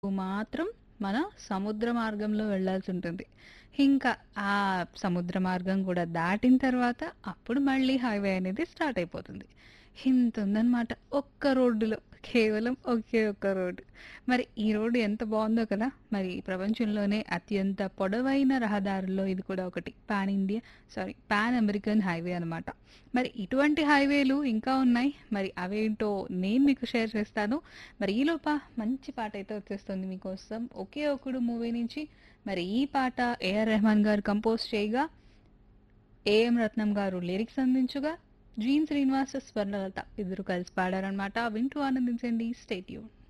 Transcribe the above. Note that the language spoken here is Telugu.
మాత్రం మన సముద్ర మార్గంలో వెళ్ళాల్సుంటుంది. ఇంకా ఆ సముద్ర మార్గం కూడా దాటిన తర్వాత అప్పుడు మళ్ళీ హైవే అనేది స్టార్ట్ అయిపోతుంది. ఇంతుందనమాట ఒక్క రోడ్డులో. కేవలం ఒకే ఒక్క రోడ్డు. మరి ఈ రోడ్డు ఎంత బావుందో కదా! మరి ప్రపంచంలోనే అత్యంత పొడవైన రహదారుల్లో ఇది కూడా ఒకటి. Pan India sorry pan American highway అనమాట. మరి ఇటువంటి హైవేలు ఇంకా ఉన్నాయి. మరి అవేంటో నేను మీకు షేర్ చేస్తాను. మరి ఈలోప మంచి పాటైతే వచ్చేస్తుంది మీకోసం. 'ఒకే ఒక్కడు' మూవీ నుంచి. మరి ఈ పాట ఏఆర్ రెహమాన్ గారు కంపోజ్ చేయగా, ఏఎం రత్నం గారు లిరిక్స్ అందించగా, జీన్ శ్రీనివాస, స్వర్ణలత ఇద్దరు కలిసి పాడారనమాట. వింటూ ఆనందించండి. Stay tune.